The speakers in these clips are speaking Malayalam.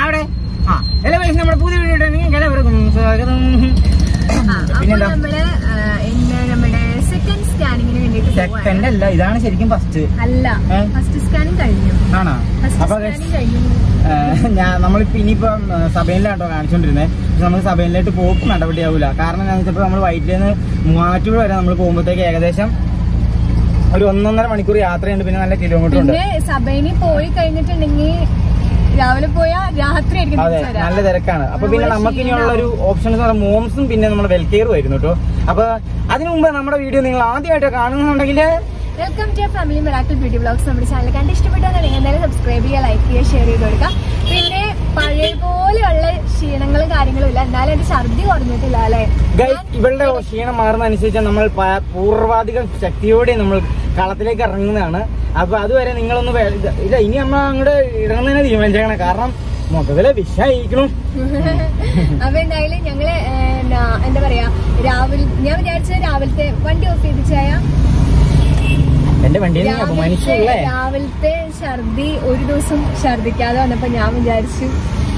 അവിടെ ആ എല്ലാ പൈസ നമ്മുടെ പുതിയ വീഡിയോ ഉണ്ടെങ്കിൽ എല്ലാവർക്കും സ്വാഗതം ആ, അപ്പൊ പിന്നെന്താ നമ്മള് ആ, ഇന്ന് നമ്മുടെ സെക്കൻഡ് സ്കാനിങ്ങിന് വേണ്ടിട്ട് സെക്കൻഡ് അല്ല ഇതാണ് ശരിക്കും ഫസ്റ്റ് അല്ല ഏ? ഫസ്റ്റ് സ്കാനിങ് കഴിഞ്ഞു ആണോ ഫസ്റ്റ് അപ്പൊ സ്കാനിങ് കഴിഞ്ഞു ഏഹ് ഞാൻ നമ്മളിപ്പോ ഇനിയിപ്പം ഏഹ് സഭയിലാട്ടോ കാണിച്ചോണ്ടിരുന്നത് പക്ഷെ നമ്മൾ സഭയിലായിട്ട് പോക്ക് നടപടിയാവൂല കാരണം എന്താണെന്ന് വെച്ചപ്പോ നമ്മൾ വൈറ്റിൽ നിന്ന് മൂവാറ്റുപുഴ വരെ നമ്മൾ പോകുമ്പോഴത്തേക്ക് ഏകദേശം ഒരു ഒന്നൊന്നര മണിക്കൂർ യാത്രയുണ്ട് പിന്നെ നല്ല കിലോമീറ്റർ ഉണ്ട് പിന്നെ സഭയിൽ പോയി കഴിഞ്ഞിട്ടുണ്ടെങ്കിൽ രാവിലെ പോയാ രാത്രി ആയിരിക്കും അതെ തിരിച്ച് വരാ. നല്ല തിരക്കാണ് അപ്പൊ പിന്നെ നമ്മള് നമുക്ക് ഇനിയുള്ള ഒരു ഓപ്ഷൻ എന്ന് പറഞ്ഞാൽ മോംസും പിന്നെ നമ്മുടെ വെൽക്കെയറും ആയിരുന്നു കേട്ടോ അപ്പൊ അതിനു മുമ്പ് നമ്മുടെ വീഡിയോ നിങ്ങൾ ആദ്യമായിട്ട് കാണുന്നുണ്ടെങ്കിൽ welcome to family miracle beauty blogs നമ്മുടെ ചാനൽ കണ്ട് ഇഷ്ടപ്പെട്ടാണെങ്കിൽ എന്തായാലും സബ്സ്ക്രൈബ് ചെയ്യുക ലൈക്ക് ചെയ്യുക ഷെയർ ചെയ്ത് കൊടുക്കുക പിന്നെ പഴയ പോലെയുള്ള ക്ഷീണങ്ങളും കാര്യങ്ങളും ഇല്ല എന്നാലും എന്റെ ഛർദി കുറഞ്ഞിട്ടില്ല അല്ലെ ഗൈസ് ഇവളുടെ ക്ഷീണം മാറുന്നതനുസരിച്ച് നമ്മൾ പ- പൂർവാധികം ശക്തിയോടെ നമ്മൾ കളത്തിലേക്ക് ഇറങ്ങുന്നതാണ് അപ്പൊ അതുവരെ നിങ്ങളൊന്ന് വേ- ഇത് ഇല്ല ഇനി നമ്മൾ അങ്ങോട്ട് ഇറങ്ങുന്നതിനെ തീരുമാനിച്ചേക്കണം കാരണം മൊത്തത്തിലെ വിഷയിക്കണം അപ്പൊ എന്തായാലും ഞങ്ങള് ഏ, നാ- എന്താ പറയാ രാവിലെ ഞാൻ വിചാരിച്ചത് രാവിലത്തെ വണ്ടി ഓഫ് ചെയ്ത് ചായ എന്റെ വണ്ടിയിൽ നിന്ന് രാവിലത്തെ അപമാനിച്ചല്ലേ രാവിലത്തെ ഛർദി ഒരു ദിവസം ഛർദിക്കാതെ വന്നപ്പോ ഞാൻ വിചാരിച്ചു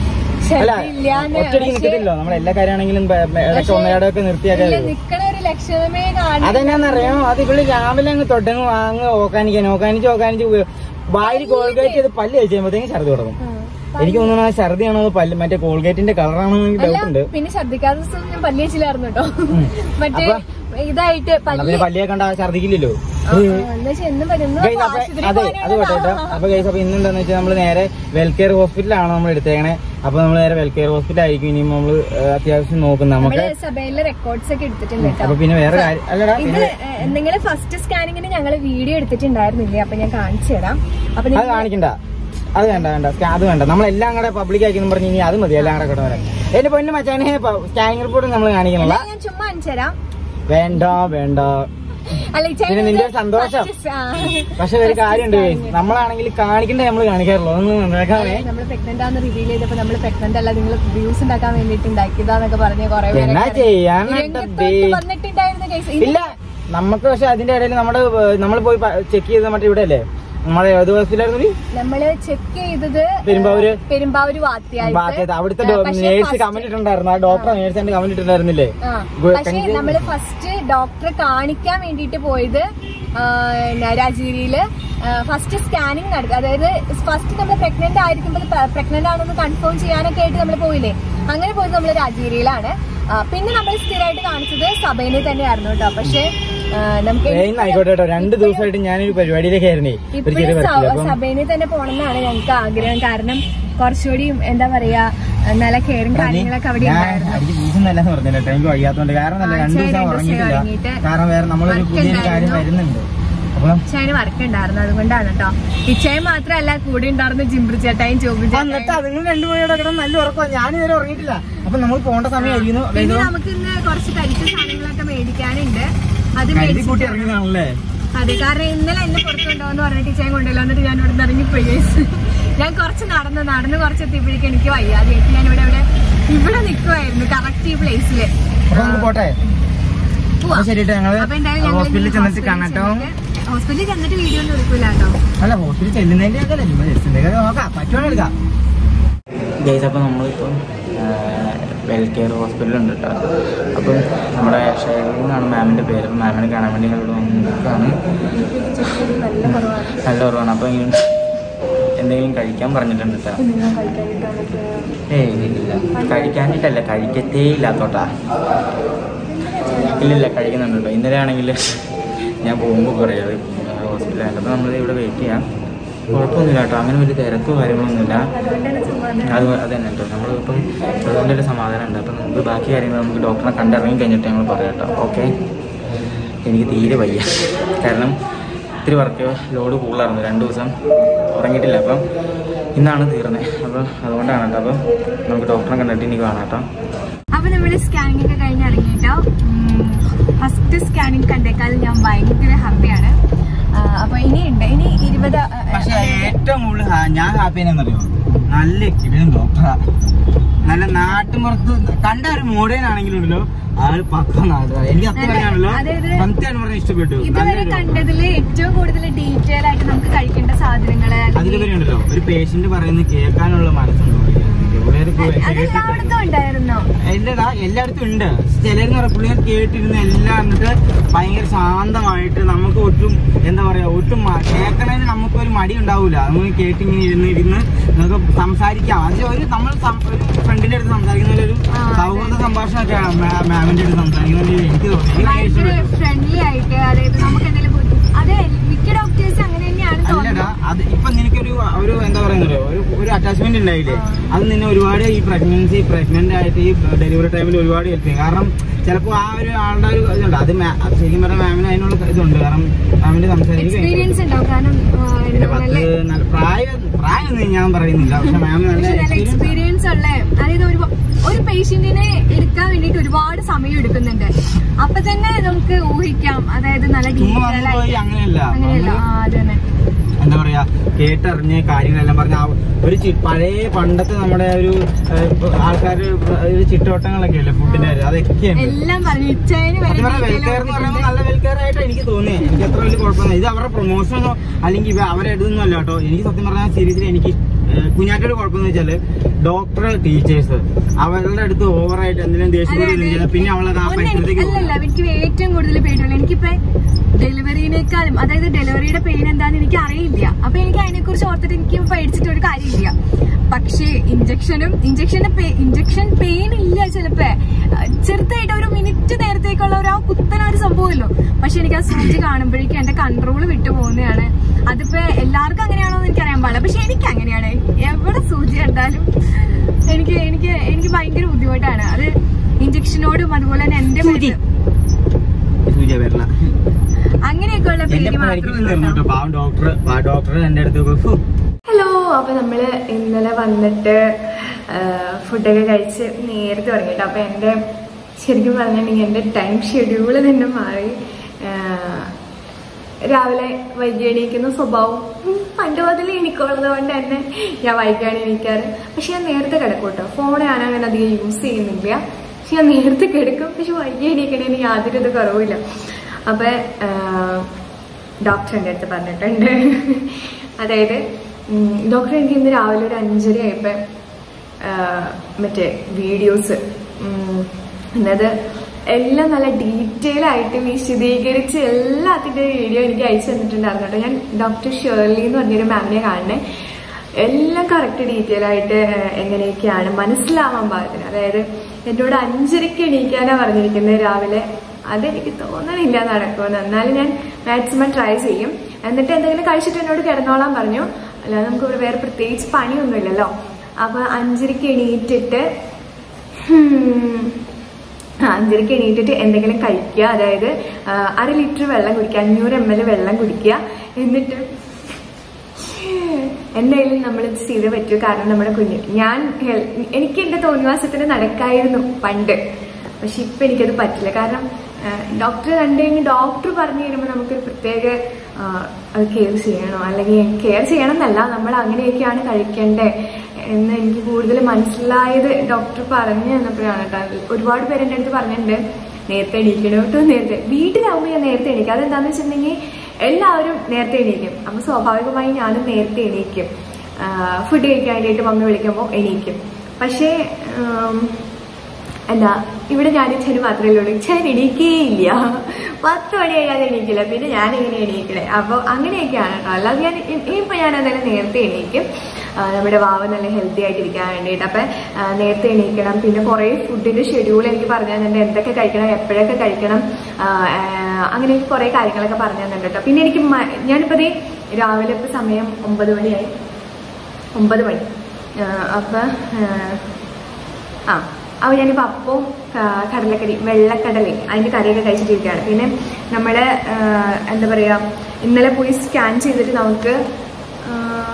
അല്ല ഛർദി ഇല്ലാന്ന് ഒറ്റയ്ക്ക് പക്ഷേ- നിൽക്കത്തില്ലോ നമ്മൾ എല്ലാ കാര്യമാണെങ്കിലും ഇടയ്ക്ക് പക്ഷേ ഒന്നരടൊക്കെ നിർത്തിയാൽ ഇല്ല, നിക്കണ ഒരു ലക്ഷണമേ കാണും അതെന്നാന്നറിയാമോ അത് ഇവള് രാവിലെ അങ്ങ് തൊട്ടങ്ങ് വാങ്ങ് ഓക്കാനിക്കാൻ ഓക്കാനിച്ച് ഓക്കാനിച്ച് വായിൽ കോൾഗേറ്റ് ചെയ്ത് പല്ല് കഴിച്ച് കഴിയുമ്പോഴത്തേക്കും ഛർദി തുടങ്ങും എനിക്ക് തോന്നുന്നു ആ ഛർദിയാണോ അതോ പല്ല് മറ്റേ കോൾഗേറ്റിന്റെ കളറാണോ എനിക്ക് ഡൗട്ട് ഉണ്ട് അല്ല പിന്നെ ഛർദിക്കാത്ത ദിവസം ഞാൻ പല്ലി വെച്ചില്ലായിരുന്നു കേട്ടോ ഉം. മറ്റേ അപ്പൊ? ഇതായിട്ട് എന്നാ പല്ലി പിന്നെ പല്ലിയെ കണ്ട ഛർദിക്കില്ലല്ലോ ആ, എന്താ വെച്ചാ എന്നും വരുന്നു ഗൈസ് അപ്പൊ ആശുപത്രി അതെ അത് പോട്ടെ കേട്ടോ അപ്പൊ ഗൈസ് അപ്പൊ ഇന്ന് എന്താന്ന് വെച്ചാൽ നമ്മള് നേരെ വെൽകെയർ ഹോസ്പിറ്റലാണ് നമ്മൾ എടുത്തേക്കണേ അപ്പൊ നമ്മൾ നേരെ വെൽകെയർ ഹോസ്പിറ്റൽ ആയിരിക്കും ഇനി നമ്മള് ഏഹ്, അത്യാവശ്യം നോക്കുന്നത് നമുക്ക് നമ്മള് സഭയിലെ റെക്കോർഡ്സ് ഒക്കെ എടുത്തിട്ടുണ്ട് കേട്ടോ അപ്പൊ പിന്നെ വേറെ കാര്യം അല്ലടാ ഇത് പിന്നെ നിങ്ങള് ഫസ്റ്റ് സ്കാനിങ്ങിന് ഞങ്ങൾ വീഡിയോ എടുത്തിട്ടുണ്ടായിരുന്നില്ലേ അപ്പൊ ഞാൻ കാണിച്ചു തരാം അപ്പൊ അത് നിങ്ങൾ കാണിക്കണ്ട അത് വേണ്ട വേണ്ട സ്കാ- അത് വേണ്ട നമ്മളെല്ലാം കൂടെ പബ്ലിക് ആക്കി പറഞ്ഞ് ഇനി അത് മതി എല്ലാം കൂടെ കൂടെ വരാൻ എന്റെ പൊന്നു മച്ചാനെ സ്കാനിങ് റിപ്പോർട്ട് നമ്മൾ കാണിക്കണല്ല ഞാൻ ചുമ്മാ കാണിച്ചു തരാം വേണ്ട വേണ്ട അല്ല ഈ പിന്നെ നിന്റെ സന്തോഷം. പക്ഷെ ഒരു കാര്യമുണ്ട് നമ്മളാണെങ്കിൽ കാണിക്കണ്ടേ നമ്മൾ കാണിക്കാറുള്ളൂ അതൊന്നും മനസ്സിലാക്കാമേ നമ്മൾ പ്രഗ്നന്റ് ആണെന്ന് റിവീൽ ചെയ്തപ്പോ നമ്മൾ പ്രഗ്നന്റ് അല്ല നിങ്ങൾ വ്യൂസ് ഉണ്ടാക്കാൻ വേണ്ടിട്ട് ഉണ്ടാക്കിയതാന്നൊക്കെ പറഞ്ഞ കുറെ എന്നാ ചെയ്യാൻ വന്നിട്ടുണ്ടായിരുന്നു guys. ഇല്ല നമുക്ക് പക്ഷെ അതിന്റെ ഇടയിൽ നമ്മുടെ നമ്മൾ പോയി ചെക്ക് ചെയ്ത് മറ്റേ ഇവിടെ അല്ലേ നമ്മളെ ഏത് ഹോസ്പിറ്റലായിരുന്നു നമ്മള് ചെക്ക് ചെയ്തത് പെരുമ്പാവൂര് പെരുമ്പാവൂര് വാത്തിയായിട്ട് ഭാഗത്ത് അവിടുത്തെ ആ, പക്ഷേ നേഴ്സ് first- കമന്റ് ഇട്ടുണ്ടായിരുന്നു ആ ഡോക്ടർ നേഴ്സ് എന്റെ കമന്റ് ഇട്ടുണ്ടായിരുന്നില്ലേ ആ, ഗു- പക്ഷേ കണ്ടി- നമ്മള് ഫസ്റ്റ് ഡോക്ടറെ കാണിക്കാൻ വേണ്ടിട്ട് പോയത് ആ, പിന്നെ രാജഗിരിയില് ഫസ്റ്റ് സ്കാനിങ് നടത്തി അതായത് ഫസ്റ്റ് നമ്മൾ പ്രഗ്നന്റ് ആയിരിക്കുമ്പോൾ പ്രഗ്നന്റ് ആണെന്ന് കൺഫേം ചെയ്യാനൊക്കെ ആയിട്ട് നമ്മൾ പോയില്ലേ അങ്ങനെ പോയത് നമ്മൾ രാജഗിരിയിലാണ് ആ, പിന്നെ നമ്മൾ സ്ഥിരമായിട്ട് കാണിച്ചത് സഭയിൽ തന്നെയായിരുന്നു കേട്ടോ പക്ഷെ ആ, നമുക്ക് ഏയ് ഇന്ന് ആയിക്കോട്ടെ കേട്ടോ രണ്ട് ദിവസമായിട്ട് ഞാനൊരു പരിപാടിയിലേക്ക് ആയിരുന്നേ ഒരു ചെറിയ ഇപ്പോഴും വർക്കില്ല അപ്പം സഭയിൽ തന്നെ പോകണമെന്നാണ് ഞങ്ങൾക്ക് ആഗ്രഹം കാരണം കുറച്ചുകൂടി എന്താ പറയാ നല്ല കെയറും കാര്യങ്ങളൊക്കെ അവിടെ ഞാൻ ഉണ്ടായിരുന്നു എനിക്ക് വീസൊന്നല്ലെന്ന് പറഞ്ഞില്ല കേട്ടോ എനിക്ക് വയ്യാത്തോണ്ട് കാരണം നല്ല ആ, രണ്ടു ശരി, ദിവസം രണ്ട് ദിവസം ഉറങ്ങിയിട്ടില്ല ഉറങ്ങിയിട്ട് കാരണം വേറെ നമ്മളൊരു work പുതിയൊരു കാര്യം ഉണ്ടായിരുന്നു. വരുന്നുണ്ട് അപ്പം ഇച്ചായന് വർക്ക് ഉണ്ടായിരുന്നു അതുകൊണ്ടാണ് കേട്ടോ ഇച്ചായൻ മാത്രമല്ല കൂടെ ഉണ്ടായിരുന്ന ജിംബ്രി ചേട്ടായും ചോബി എന്നിട്ട് അതുങ്ങൾ രണ്ടുപേരുടെ കിടന്ന് നല്ല ഉറക്കം ഞാൻ ഇതുവരെ ഉറങ്ങിയിട്ടില്ല അപ്പൊ നമ്മൾ പോകേണ്ട സമയമായിരുന്നു പിന്നെ നമുക്ക് ഇന്ന് കുറച്ച് കരിച്ച സാധനങ്ങളൊക്കെ മേടിക്കാനുണ്ട് അത് കരുതി മേടിച്ചിട്ട് കൂട്ടി ഇറങ്ങിയതാണല്ലേ അതെ കാരണം ഇന്നലെ എന്നെ പുറത്തു കൊണ്ടുപോകുന്ന പറഞ്ഞിട്ട് ഇച്ചായൻ കൊണ്ടുവല്ലോ എന്നിട്ട് ഞാൻ ഇവിടെ നിന്ന് ഇറങ്ങിപ്പോയി guys. ഞാൻ കുറച്ച് നടന്ന് നടന്ന് കുറച്ച് എത്തിയപ്പോഴേക്കും എനിക്ക് വയ്യാതെയായിട്ട് ഞാൻ ഇവിടെ ഇവിടെ ഇവിടെ നിൽക്കുമായിരുന്നു കറക്റ്റ് ഈ പ്ലേസിൽ അപ്പൊ നമുക്ക് പോട്ടെ അപ്പൊ ശരിട്ടോ ഞങ്ങള് അപ്പൊ എന്തായാലും ഞങ്ങൾ ഹോസ്പിറ്റലിൽ ചെന്നിട്ട് കാണട്ടോ ഹോസ്പിറ്റലിൽ ചെന്നിട്ട് വീഡിയോ ഒന്നും എടുക്കൂല കേട്ടോ അല്ല ഹോസ്പിറ്റലിൽ ചെല്ലുന്നതിന്റെ ഒക്കെ ചുമ്മാ ജസ്റ്റ് ഒക്കെ നോക്കാം പറ്റുവാണെങ്കിൽ എടുക്കാം ഗൈസ് അപ്പോൾ നമ്മളിപ്പം വെൽ കെയർ ഹോസ്പിറ്റലുണ്ട് കേട്ടോ അപ്പം നമ്മുടെ ഷെയറിൽ നിന്നാണ് മാമിൻ്റെ പേര് അപ്പം മാമിനെ കാണാൻ വേണ്ടി ഞങ്ങൾ ഇവിടെ വന്നിട്ടാണ് നല്ല കുറവാണ് നല്ല കുറവാണ് അപ്പോൾ ഇങ്ങനെ എന്തെങ്കിലും കഴിക്കാൻ പറഞ്ഞിട്ടുണ്ട് കേട്ടോ നിങ്ങൾ കഴിക്കാനിട്ട് ഏയ് ഇല്ല കഴിക്കാനിട്ടല്ല കഴിക്കത്തേ ഇല്ലാത്തോട്ടാ ഇല്ലില്ല കഴിക്കുന്നുണ്ട് കേട്ടോ ഇന്നലെ ആണെങ്കിൽ ഞാൻ പോകുമ്പോൾ പറയാത് ഹോസ്പിറ്റലായിട്ട് അപ്പോൾ നമ്മൾ ഇവിടെ വെയിറ്റ് ചെയ്യാം കുഴപ്പമൊന്നുമില്ല കേട്ടോ അങ്ങനെ വലിയ തിരക്കോ കാര്യങ്ങളൊന്നുമില്ല അതുകൊണ്ടാണ് ചുമ്മാ അത് അത് തന്നെ കേട്ടോ നമ്മളിപ്പം അതുകൊണ്ട് ഒരു സമാധാനം ഉണ്ട് അപ്പം നമുക്ക് ബാക്കി കാര്യങ്ങൾ നമുക്ക് ഡോക്ടറെ കണ്ടിറങ്ങി കഴിഞ്ഞിട്ട് ഞങ്ങൾ പറയാം കേട്ടോ ഓക്കെ എനിക്ക് തീരെ വയ്യ കാരണം ഇത്തിരി വർക്ക് ലോഡ് കൂടുതലായിരുന്നു രണ്ട് ദിവസം ഉറങ്ങിയിട്ടില്ല അപ്പം ഇന്നാണ് തീർന്നത് അപ്പം അതുകൊണ്ടാണ് കേട്ടോ അപ്പം നമുക്ക് ഡോക്ടറെ കണ്ടിട്ട് ഇനി കാണാം കേട്ടോ അപ്പൊ നമ്മുടെ സ്കാനിങ് ഒക്കെ കഴിഞ്ഞ് ഇറങ്ങിട്ടോ ഫസ്റ്റ് സ്കാനിങ് കണ്ടേക്കാൾ ഞാൻ ഭയങ്കര ഹാപ്പിയാണ് അപ്പൊ ഇനിയുണ്ട് ഇനി ഇരുപത് ആ, ആ, പക്ഷേ ഏറ്റവും കൂടുതൽ ഹാ- ഞാൻ ഹാപ്പി എന്നറിയോ നല്ല എക്സ്പീരിയൻസ് ഡോക്ടറാ നല്ല നാട്ടുമ്പുറത്ത് കണ്ട ഒരു മോഡേൺ ആണെങ്കിലുണ്ടല്ലോ ആള് പക്ക നാട്ടുകാർ എനിക്ക് അത്ര നല്ല- പറയാണല്ലോ അതായത് സത്യം പറഞ്ഞ ഇഷ്ടപ്പെട്ടു ഇതുവരെ നല്ലൊരു കണ്ടതിൽ ഏറ്റവും കൂടുതൽ ഡീറ്റെയിൽ ആയിട്ട് നമുക്ക് കഴിക്കേണ്ട സാധനങ്ങള് അല്ലെങ്കിൽ അതിലുപരി ഉണ്ടല്ലോ ഒരു പേഷ്യന്റ് പറയുന്നത് കേൾക്കാനുള്ള മനസ്സുണ്ടോ പുള്ളിക്കാർ കേട്ടിട്ട് അതെല്ലായിടത്തും ഉണ്ടായിരുന്നോ ഇല്ലടാ എല്ലായിടത്തും ഉണ്ട് ചിലരെന്ന് പറയാം പുള്ളിക്കാർ കേട്ടിരുന്ന എല്ലാം എന്നിട്ട് ഭയങ്കര ശാന്തമായിട്ട് നമുക്ക് ഒട്ടും എന്താ പറയാ ഒട്ടും മ- കേൾക്കണതിന് നമുക്ക് ഒരു മടി ഉണ്ടാവൂല നമുക്ക് കേട്ടിങ്ങനെ ഇരുന്ന് ഇരുന്ന് നമുക്ക് സംസാരിക്കാം അത് ഒരു നമ്മൾ സം- ഒരു ഫ്രണ്ടിന്റെ അടുത്ത് സംസാരിക്കുന്ന പോലെ ഒരു ആ, അതെ. സൗഹൃദ സംഭാഷണമൊക്കെയാണ് മാ- മാമിന്റെ അടുത്ത് സംസാരിക്കുന്ന പോലെ എനിക്ക് തോന്നി എനിക്ക് ഭയങ്കര ഭയങ്കര ഇഷ്ടപ്പെട്ടു ഫ്രണ്ട്ലി ആയിട്ട് അതായത് നമുക്ക് എന്തെങ്കിലും ബുദ്ധി- അതെ മിക്ക ഡോക്ടേഴ്സ് അങ്ങനെ തന്നെയാണ് അല്ലടാ തോന്നുന്നത് അത് ഇപ്പൊ നിനക്കൊരു ഒരു എന്താ പറയുന്നത് ഒരു ഒരു അറ്റാച്ച്മെന്റ് ഉണ്ടായില്ലേ അത് നിന്നെ ഒരുപാട് ഈ പ്രഗ്നൻസി പ്രഗ്നന്റ് ആയിട്ട് ഈ ഡെലിവറി ടൈമിൽ ഒരുപാട് ഹെൽപ്പ് ചെയ്യും കാരണം ചിലപ്പോൾ ആ ഒരു ആളുടെ ഒരു ഇതുണ്ട് അത് മാ- അത് ശരിക്കും പറഞ്ഞാൽ മാമിന് അതിനുള്ള ഇതുണ്ട് കാരണം മാമിന്റെ സംസാരിക്കും എക്സ്പീരിയൻസ് ഉണ്ടാവും കാരണം ആ, പിന്നെ നല്ല പത്ത് നല്ല പ്രായം പ്രായമൊന്നും ഞാൻ പറയുന്നില്ല പക്ഷെ മാം നല്ല പക്ഷെ നല്ല എക്സ്പീരിയൻസ് എക്സ്പീരിയൻസ് ഉള്ള അതായത് ഒരു ഒരു പേഷ്യന്റിനെ എടുക്കാൻ വേണ്ടിട്ട് ഒരുപാട് സമയം എടുക്കുന്നുണ്ട് അപ്പൊ തന്നെ നമുക്ക് ഊഹിക്കാം അതായത് നല്ല ചുമ്മാ ഡീറ്റെയിൽ വന്നു പോയി ആയിട്ട് അങ്ങനെയല്ല അങ്ങനെയല്ല ആ അതന്നെ എന്താ പറയാ കേട്ടറിഞ്ഞ കാര്യങ്ങളെല്ലാം പറഞ്ഞ ആ ഒരു ചി- പഴയ പണ്ടത്തെ നമ്മുടെ ഒരു ആൾക്കാർ ഒരു ചിട്ടവട്ടങ്ങളൊക്കെ അല്ലേ ഫുഡിന്റെ കാര്യം അതൊക്കെയുണ്ട് എല്ലാം പറഞ്ഞു ഇച്ചതിന് വരെ സത്യം പറഞ്ഞാൽ detail വെൽക്കെയർ എന്ന് പറയുമ്പോൾ കൊടുത്തിട്ടുണ്ട്. നല്ല വെൽക്കെയർ ആയിട്ട് എനിക്ക് തോന്നി എനിക്ക് അത്ര വലിയ കുഴപ്പമൊന്നും ഇത് അവരുടെ പ്രൊമോഷനോ അല്ലെങ്കിൽ ഇവ അവരെ ഇതൊന്നും അല്ല കേട്ടോ എനിക്ക് സത്യം പറഞ്ഞാൽ സീരീസിൽ എനിക്ക് ഏഹ്, കുഞ്ഞാറ്റയുടെ കുഴപ്പമെന്ന് വെച്ചാല് ഡോക്ടർ ടീച്ചേഴ്സ് അവരുടെ അടുത്ത് ഓവറായിട്ട് എന്തെങ്കിലും ദേഷ്യം അതെ, കൂടി അതെ. ചെയ്താൽ പിന്നെ അവളത് ആ ഒന്ന് എനിക്ക് പരിസരത്തേക്ക് അല്ലല്ല എനിക്ക് ഏറ്റവും കൂടുതൽ പേടിയുള്ളൂ എനിക്കിപ്പോ ഡെലിവറിനേക്കാളും അതായത് ഡെലിവറിയുടെ പെയിൻ എന്താന്ന് എനിക്ക് അറിയില്ല അപ്പൊ എനിക്ക് അതിനെ കുറിച്ച് ഓർത്തിട്ട് എനിക്ക് പേടിച്ചിട്ട് ഒരു കാര്യമില്ല പക്ഷേ ഇഞ്ചക്ഷനും ഇഞ്ചക്ഷന്റെ ഇഞ്ചക്ഷൻ പെയിൻ ഇല്ല ചിലപ്പോ ചെറുതായിട്ട് ഒരു മിനിറ്റ് നേരത്തേക്കുള്ള ഒരു ആ കുത്തന ഒരു സംഭവമല്ലോ പക്ഷെ എനിക്ക് ആ സൂചി കാണുമ്പോഴേക്കും എന്റെ കൺട്രോൾ വിട്ടു പോകുന്നതാണ് അതിപ്പോ എല്ലാവർക്കും അങ്ങനെയാണോ എന്ന് എനിക്ക് അറിയാൻ പാടില്ല പക്ഷെ എനിക്ക് അങ്ങനെയാണ് എവിടെ സൂചി കണ്ടാലും എനിക്ക് എനിക്ക് എനിക്ക് ഭയങ്കര ബുദ്ധിമുട്ടാണ് അത് ഇഞ്ചക്ഷനോടും അതുപോലെ തന്നെ എന്റെ സൂചി. സൂചിയ വരില്ല അങ്ങനെയൊക്കെയുള്ള എന്റെ പേര് പരിക്കും മാത്രമേ തരുന്നു കേട്ടോ പാവം ഡോക്ടർ ആ ഡോക്ടർ എന്റെ അടുത്ത് ഫു, ഹലോ അപ്പൊ നമ്മള് ഇന്നലെ വന്നിട്ട് ഫുഡൊക്കെ കഴിച്ച് നേരത്തെ തുടങ്ങിട്ടോ അപ്പൊ എന്റെ ശരിക്കും പറഞ്ഞിട്ടുണ്ടെങ്കിൽ എന്റെ ടൈം ഷെഡ്യൂള് തന്നെ മാറി ആ, രാവിലെ വൈകി എണീക്കുന്ന സ്വഭാവം ഉം, പണ്ട് മുതലേ എനിക്കുള്ളത് കൊണ്ട് തന്നെ ഞാൻ വൈകിയാണ് എണീക്കാറ് പക്ഷെ ഞാൻ നേരത്തെ കിടക്കും കേട്ടോ ഫോൺ ഞാൻ അങ്ങനെ അധികം യൂസ് ചെയ്യുന്നില്ല പക്ഷെ ഞാൻ നേരത്തെ കിടക്കും പക്ഷെ വൈകി എണീക്കണേന് യാതൊരു ഇത് കുറവില്ല അപ്പൊ ഡോക്ടറിന്റെ അടുത്ത് പറഞ്ഞിട്ടുണ്ട് അതായത് ഉം, ഡോക്ടർ എനിക്ക് ഇന്ന് രാവിലെ ഒരു അഞ്ചര ആയപ്പോ ആ, മറ്റേ വീഡിയോസ് എന്നത് എല്ലാം നല്ല ഡീറ്റെയിൽ ആയിട്ട് വിശദീകരിച്ച് എല്ലാത്തിന്റെ വീഡിയോ എനിക്ക് അയച്ചു തന്നിട്ടുണ്ടായിരുന്നു കേട്ടോ ഞാൻ ഡോക്ടർ ഷേർലി എന്ന് പറഞ്ഞൊരു മാമിനെ കാണണേ എല്ലാം കറക്റ്റ് ഡീറ്റെയിൽ ആയിട്ട് ആ, എങ്ങനെയൊക്കെയാണ് മനസ്സിലാവാൻ പാകത്തിന് അതായത് എന്നോട് അഞ്ചരയ്ക്ക് എണീക്കാനാ പറഞ്ഞിരിക്കുന്നത് രാവിലെ അതെനിക്ക് തോന്നണില്ല നടക്കുമെന്ന് എന്നാലും ഞാൻ മാക്സിമം ട്രൈ ചെയ്യും എന്നിട്ട് എന്തെങ്കിലും കഴിച്ചിട്ട് എന്നോട് കിടന്നോളാൻ പറഞ്ഞു അല്ലാതെ നമുക്ക് ഇവിടെ വേറെ പ്രത്യേകിച്ച് പണിയൊന്നുമില്ലല്ലോ അപ്പൊ അഞ്ചരയ്ക്ക് എണീറ്റിട്ട് ഹും, ആ, അഞ്ചരയ്ക്ക് എണീറ്റിട്ട് എന്തെങ്കിലും കഴിക്കുക അതായത് ആ, അര ലിറ്റർ വെള്ളം കുടിക്കുക അഞ്ഞൂറ് എം എൽ വെള്ളം കുടിക്കുക എന്നിട്ട് എന്തായാലും നമ്മൾ ഇത് ചെയ്ത് പറ്റൂ കാരണം നമ്മുടെ കുഞ്ഞ് ഞാൻ ഹെൽ- എനിക്ക് എന്റെ തോന്നിവാസത്തിന് നടക്കായിരുന്നു പണ്ട് പക്ഷെ ഇപ്പൊ എനിക്കത് പറ്റില്ല കാരണം ഡോക്ടർ കണ്ടു കഴിഞ്ഞ് ഡോക്ടർ പറഞ്ഞു തരുമ്പോൾ നമുക്കൊരു പ്രത്യേക ആ, അത് കെയർ ചെയ്യണോ അല്ലെങ്കിൽ കെയർ ചെയ്യണം എന്നല്ല നമ്മൾ അങ്ങനെയൊക്കെയാണ് കഴിക്കേണ്ടത് എന്ന് എനിക്ക് കൂടുതൽ മനസ്സിലായത് ഡോക്ടർ പറഞ്ഞു തന്നപ്പോഴാണ് കേട്ടോ ഒരുപാട് പേര് എൻ്റെ അടുത്ത് പറഞ്ഞിട്ടുണ്ട് നേരത്തെ എണീക്കണം കേട്ടോ നേരത്തെ വീട്ടിലാവുമ്പോൾ ഞാൻ നേരത്തെ എണീക്കും അതെന്താണെന്ന് വെച്ചിട്ടുണ്ടെങ്കിൽ എല്ലാവരും നേരത്തെ എണീക്കും അപ്പം സ്വാഭാവികമായി ഞാനും നേരത്തെ എണീക്കും ഫുഡ് കഴിക്കാൻ വേണ്ടിയിട്ട് മമ്മി വിളിക്കുമ്പോൾ എണീക്കും പക്ഷേ ഉം, എന്താ ഇവിടെ ഞാൻ ചെന് മാത്രമേ ഉള്ളൂ ഞാൻ എണീക്കേയില്ല പത്ത് മണി കഴിയാതെ എണീക്കില്ല പിന്നെ ഞാൻ എങ്ങനെ എണീക്കണേ അപ്പോൾ അങ്ങനെയൊക്കെയാണ് കേട്ടോ അല്ലാതെ ഞാൻ ഇനിയിപ്പോൾ ഞാൻ എന്തായാലും നേരത്തെ എണീക്കും ആ, നമ്മുടെ വാവ് നല്ല ഹെൽത്തി ആയിട്ടിരിക്കാൻ വേണ്ടിയിട്ട് അപ്പം ആ, നേരത്തെ എണീക്കണം പിന്നെ കുറേ ഫുഡിന്റെ ഷെഡ്യൂൾ എനിക്ക് പറഞ്ഞു തന്നിട്ടുണ്ട് എന്തൊക്കെ കഴിക്കണം എപ്പോഴൊക്കെ കഴിക്കണം ആ, ആ, അങ്ങനെയൊക്കെ കുറേ കാര്യങ്ങളൊക്കെ പറഞ്ഞു തന്നിട്ടുണ്ട് കേട്ടോ പിന്നെ എനിക്ക് മ- ഞാനിപ്പോൾ ദേ രാവിലെ ഇപ്പോൾ സമയം ഒമ്പത് മണിയായി ഒമ്പത് മണി ആ, അപ്പം ആ, ആ അപ്പോൾ ഞാനിപ്പോൾ അപ്പവും ക- കടലക്കറി വെള്ളക്കടലയും അതിൻ്റെ കറിയൊക്കെ കഴിച്ചിട്ടിരിക്കുകയാണ് പിന്നെ നമ്മുടെ ആ, എന്താ പറയുക ഇന്നലെ പോയി സ്കാൻ ചെയ്തിട്ട് നമുക്ക് ആ,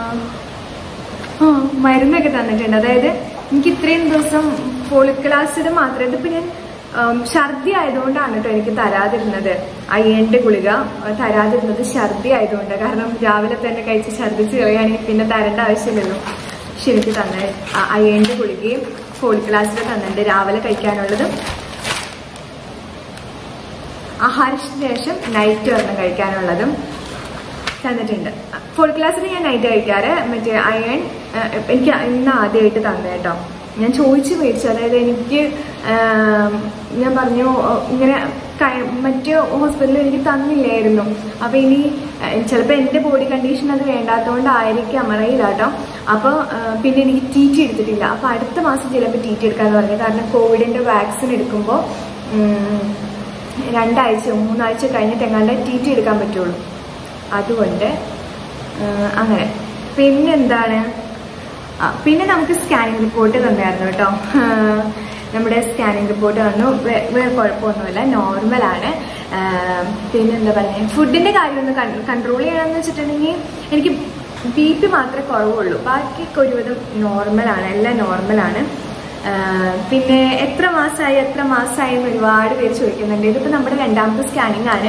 ആ മരുന്നൊക്കെ തന്നിട്ടുണ്ട് അതായത് എനിക്ക് ഇത്രയും ദിവസം ഫോളിക്കൽ ആസിഡ് മാത്രമേ ഇതിപ്പോൾ ഞാൻ ഉം, ഛർദി ആയതുകൊണ്ടാണ് കേട്ടോ എനിക്ക് തരാതിരുന്നത് അയ്യൻ്റെ ഗുളിക ആ, തരാതിരുന്നത് ഛർദി ആയതുകൊണ്ട് കാരണം രാവിലെ തന്നെ കഴിച്ച് ഛർദിച്ച് കളയുകയാണെങ്കിൽ പിന്നെ തരേണ്ട ആവശ്യമില്ലല്ലോ പക്ഷെ എനിക്ക് തന്നെ അയ്യൻ്റെ ഗുളികയും ഫോളിക്കൽ ആസിഡ് തന്നിട്ടുണ്ട് രാവിലെ കഴിക്കാനുള്ളതും ആഹാരത്തിന് ശേഷം നൈറ്റ് ഒരെണ്ണം കഴിക്കാനുള്ളതും തന്നിട്ടുണ്ട് ഫോൾ ക്ലാസ്സിൽ ഞാൻ നൈറ്റ് കഴിക്കാറ് മറ്റേ അയൺ എനിക്ക് ഇന്ന് ആദ്യമായിട്ട് തന്നെ കേട്ടോ ഞാൻ ചോദിച്ച് മേടിച്ചു അതായത് എനിക്ക് ആം, ഞാൻ പറഞ്ഞു ഓ, ഇങ്ങനെ കഴി- മറ്റ് ഹോസ്പിറ്റലിൽ എനിക്ക് തന്നില്ലായിരുന്നു അപ്പോൾ ഇനി ചിലപ്പോൾ എൻ്റെ ബോഡി കണ്ടീഷൻ അത് വേണ്ടാത്തതുകൊണ്ടായിരിക്കാം അറിയില്ല കേട്ടോ അപ്പോൾ പിന്നെ എനിക്ക് ടി ടി എടുത്തിട്ടില്ല അപ്പോൾ അടുത്ത മാസം ചിലപ്പോൾ ടി ടി എടുക്കാമെന്ന് പറഞ്ഞു കാരണം കോവിഡിൻ്റെ വാക്സിൻ എടുക്കുമ്പോൾ ഉം, രണ്ടാഴ്ച മൂന്നാഴ്ച കഴിഞ്ഞിട്ട് എങ്ങാണ്ട് ടി ടി എടുക്കാൻ പറ്റുള്ളൂ അതുകൊണ്ട് ആ, അങ്ങനെ പിന്നെ എന്താണ് ആ പിന്നെ നമുക്ക് സ്കാനിങ് റിപ്പോർട്ട് തന്നായിരുന്നു കേട്ടോ ആ, നമ്മുടെ സ്കാനിങ് റിപ്പോർട്ട് വന്നു വേ- വേറെ കുഴപ്പമൊന്നുമില്ല നോർമലാണ് പിന്നെ എന്താ പറയുക ഫുഡിൻ്റെ കാര്യം ഒന്ന് കൺട്രോൾ ചെയ്യണമെന്ന് വെച്ചിട്ടുണ്ടെങ്കിൽ എനിക്ക് ബി പി മാത്രമേ കുറവുള്ളൂ ബാക്കിയൊക്കെ ഒരുവിധം നോർമലാണ് എല്ലാം നോർമലാണ് ആഹ് പിന്നെ എത്ര മാസമായി എത്ര മാസമായി എന്ന് ഒരുപാട് പേര് ചോദിക്കുന്നുണ്ട് ഇതിപ്പോൾ നമ്മുടെ രണ്ടാമത്തെ സ്കാനിങ് ആണ്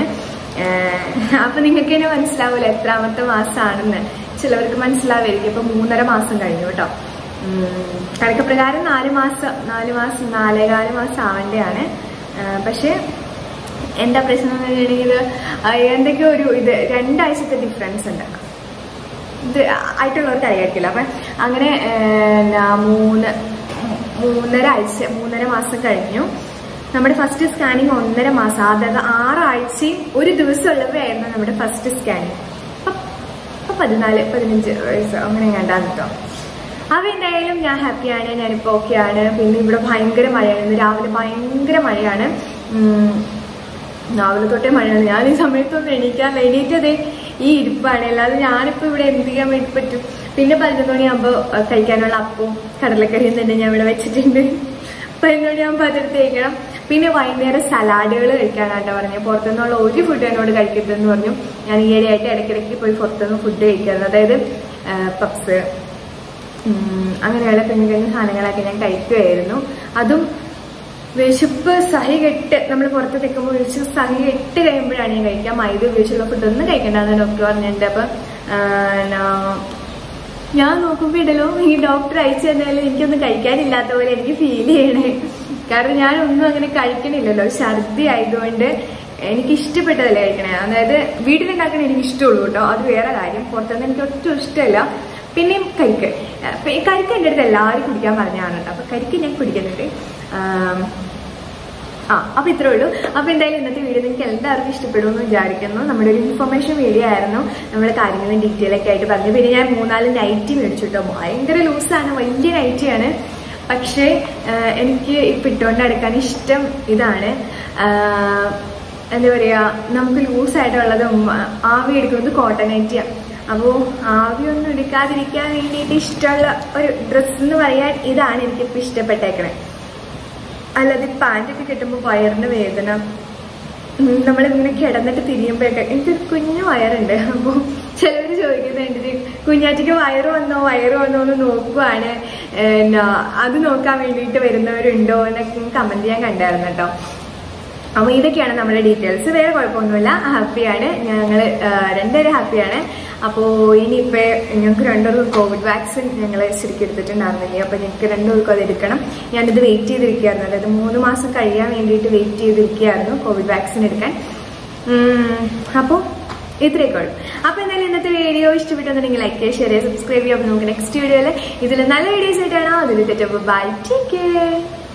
ആഹ് അപ്പൊ നിങ്ങൾക്ക് തന്നെ മനസ്സിലാവില്ല എത്രാമത്തെ മാസമാണെന്ന് ചിലവർക്ക് മനസ്സിലാവായിരിക്കും ഇപ്പൊ മൂന്നര മാസം കഴിഞ്ഞു കേട്ടോ ഉം, കണക്കപ്രകാരം നാല് മാസം നാല് മാസം നാലേകാല് മാസം ആവേണ്ടതാണ് ആഹ് പക്ഷേ എന്താ പ്രശ്നം എന്ന് വെച്ചിട്ടുണ്ടെങ്കിൽ എന്തൊക്കെയോ ഒരു ഇത് രണ്ടാഴ്ചത്തെ ഡിഫറൻസ് ഉണ്ട് ഇത് ആയിട്ടുള്ളവർക്ക് അറിയായിരിക്കില്ല അപ്പം അങ്ങനെ ഏഹ്, എന്നാ മൂന്ന് മൂന്നര ആഴ്ച മൂന്നര മാസം കഴിഞ്ഞു നമ്മുടെ ഫസ്റ്റ് സ്കാനിങ് ഒന്നര മാസം അതായത് ആറാഴ്ചയും ഒരു ദിവസം ഉള്ളവയായിരുന്നു നമ്മുടെ ഫസ്റ്റ് സ്കാനിങ് അപ്പൊ പതിനാല് പതിനഞ്ച് വയസ്സ് അങ്ങനെ കണ്ടാന്ന് കേട്ടോ അപ്പൊ എന്തായാലും ഞാൻ ഹാപ്പിയാണ് ഞാനിപ്പോ ഓക്കെയാണ് പിന്നെ ഇവിടെ ഭയങ്കര മഴയാണ് ഇന്ന് രാവിലെ ഭയങ്കര മഴയാണ് ഉം, രാവിലെ തൊട്ടേ മഴയാണ് ഞാൻ ഈ സമയത്തൊന്നും എണീക്കാൻ എണീറ്റതേ ഈ ഇരിപ്പാണ് അല്ലാതെ ഞാനിപ്പോ ഇവിടെ എന്ത് ചെയ്യാൻ വേണ്ടി പറ്റും പിന്നെ പതിനൊന്ന് മണിയാകുമ്പോൾ കഴിക്കാനുള്ള അപ്പവും കടലക്കറിയും തന്നെ ഞാൻ ഇവിടെ വെച്ചിട്ടുണ്ട് പതിനൊന്ന് മണിയാകുമ്പോൾ അതെടുത്ത് കഴിക്കണം പിന്നെ വൈകുന്നേരം സലാഡുകൾ കഴിക്കാനാട്ടോ പറഞ്ഞത് പുറത്തുനിന്നുള്ള ഒരു ഫുഡ് എന്നോട് കഴിക്കരുതെന്ന് പറഞ്ഞു ഞാൻ ഈയിടെയായിട്ട് ഇടയ്ക്കിടയ്ക്ക് പോയി പുറത്തുനിന്ന് ഫുഡ് കഴിക്കാറുണ്ട് അതായത് പപ്സ് ഉം, അങ്ങനെയുള്ള കുഞ്ഞു കുഞ്ഞു സാധനങ്ങളൊക്കെ ഞാൻ കഴിക്കുമായിരുന്നു അതും വിശപ്പ് സഹി കെട്ട് നമ്മൾ പുറത്ത് നിൽക്കുമ്പോൾ വിശപ്പ് സഹി കെട്ട് കഴിയുമ്പോഴാണ് ഞാൻ കഴിക്കുക മൈദ ഉപയോഗിച്ചുള്ള ഫുഡൊന്നും കഴിക്കേണ്ടതെന്ന് ഡോക്ടർ പറഞ്ഞിട്ടുണ്ട് അപ്പം ആ, നാ- ഞാൻ നോക്കുമ്പോൾ ഇടലോ ഈ ഡോക്ടർ അയച്ചു തന്നാലും എനിക്കൊന്നും കഴിക്കാനില്ലാത്ത പോലെ എനിക്ക് ഫീൽ ചെയ്യണേ കാരണം ഞാൻ ഒന്നും അങ്ങനെ കഴിക്കണില്ലല്ലോ ഛർദി ആയതുകൊണ്ട് എനിക്ക് ഇഷ്ടപ്പെട്ടതല്ലേ കഴിക്കണേ അതായത് വീട്ടിലുണ്ടാക്കണ എനിക്ക് ഇഷ്ടമുള്ളൂ കേട്ടോ അത് വേറെ കാര്യം പുറത്തുനിന്ന് എനിക്ക് ഒട്ടും ഇഷ്ടമല്ല പിന്നെയും കരിക്ക് അപ്പൊ ഈ കരിക്ക് എൻ്റെ അടുത്ത് എല്ലാവരും കുടിക്കാൻ പറഞ്ഞതാണ് കേട്ടോ അപ്പൊ കരിക്ക് ഞാൻ കുടിക്കുന്നുണ്ട് ആം, ആ അപ്പൊ ഇത്രേ ഉള്ളൂ അപ്പൊ എന്തായാലും ഇന്നത്തെ വീഡിയോ നിങ്ങൾക്ക് എല്ലാവർക്കും ഇഷ്ടപ്പെടുമെന്ന് വിചാരിക്കുന്നു നമ്മുടെ ഒരു ഇൻഫർമേഷൻ വീഡിയോ ആയിരുന്നു നമ്മൾ കാര്യങ്ങളും ഡീറ്റെയിൽ ഒക്കെ ആയിട്ട് പറഞ്ഞു പിന്നെ ഞാൻ മൂന്നാല് നൈറ്റി മേടിച്ചു കേട്ടോ ഭയങ്കര ലൂസാണ് വലിയ നൈറ്റിയാണ് പക്ഷേ ആ, എനിക്ക് ഇപ്പൊ ഇട്ടുകൊണ്ട് നടക്കാൻ ഇഷ്ടം ഇതാണ് ആ, എന്താ പറയാ നമുക്ക് ലൂസായിട്ടുള്ളതും ആവി എടുക്കുന്നത് കോട്ടൺ നൈറ്റിയാണ് അപ്പോൾ ആവിയൊന്നും എടുക്കാതിരിക്കാൻ വേണ്ടിയിട്ട് ഇഷ്ടമുള്ള ഒരു ഡ്രസ്സ് എന്ന് പറയാൻ ഇതാണ് എനിക്കിപ്പോൾ ഇഷ്ടപ്പെട്ടേക്കണേ അല്ലാതെ പാൻറ്റൊക്കെ കിട്ടുമ്പോൾ വയറിന് വേദന ഉം, നമ്മളിങ്ങനെ കിടന്നിട്ട് തിരിയുമ്പോഴൊക്കെ എനിക്കൊരു കുഞ്ഞു വയറുണ്ട് അപ്പോൾ ചിലവർ ചോദിക്കുന്നുണ്ട് കുഞ്ഞാറ്റയ്ക്ക് വയറ് വന്നോ വയറ് വന്നോ എന്ന് നോക്കുവാണ് എന്നാ അത് നോക്കാൻ വേണ്ടിയിട്ട് വരുന്നവരുണ്ടോ എന്നൊക്കെ കമന്റ് ചെയ്യാൻ കണ്ടായിരുന്നു കേട്ടോ അപ്പോൾ ഇതൊക്കെയാണ് നമ്മുടെ ഡീറ്റെയിൽസ് വേറെ കുഴപ്പമൊന്നുമില്ല ഹാപ്പിയാണ് ഞങ്ങൾ രണ്ടുപേരും ഹാപ്പിയാണ് അപ്പോൾ ഇനിയിപ്പോൾ ഞങ്ങൾക്ക് രണ്ടുപേർക്കും കോവിഡ് വാക്സിൻ ഞങ്ങൾ ശരിക്കും എടുത്തിട്ടുണ്ടായിരുന്നില്ലേ അപ്പോൾ ഞങ്ങൾക്ക് രണ്ടുപേർക്കും അത് എടുക്കണം ഞാനിത് വെയിറ്റ് ചെയ്തിരിക്കുകയായിരുന്നു അതായത് മൂന്ന് മാസം കഴിയാൻ വേണ്ടിയിട്ട് വെയിറ്റ് ചെയ്തിരിക്കുകയായിരുന്നു കോവിഡ് വാക്സിൻ എടുക്കാൻ അപ്പോൾ ഇത്രയൊക്കെ ഉള്ളൂ അപ്പോൾ എന്തായാലും ഇന്നത്തെ വീഡിയോ ഇഷ്ടപ്പെട്ടെന്നുണ്ടെങ്കിൽ ലൈക്ക് ചെയ്യുക ഷെയർ ചെയ്യുക സബ്സ്ക്രൈബ് ചെയ്യുക അപ്പോൾ നമുക്ക് നെക്സ്റ്റ് വീഡിയോയിൽ ഇതിൽ നല്ല വീഡിയോസ് ആയിട്ടാണോ അതിൽ തെറ്റപ്പോൾ ബൈ ടേക്ക് കെയർ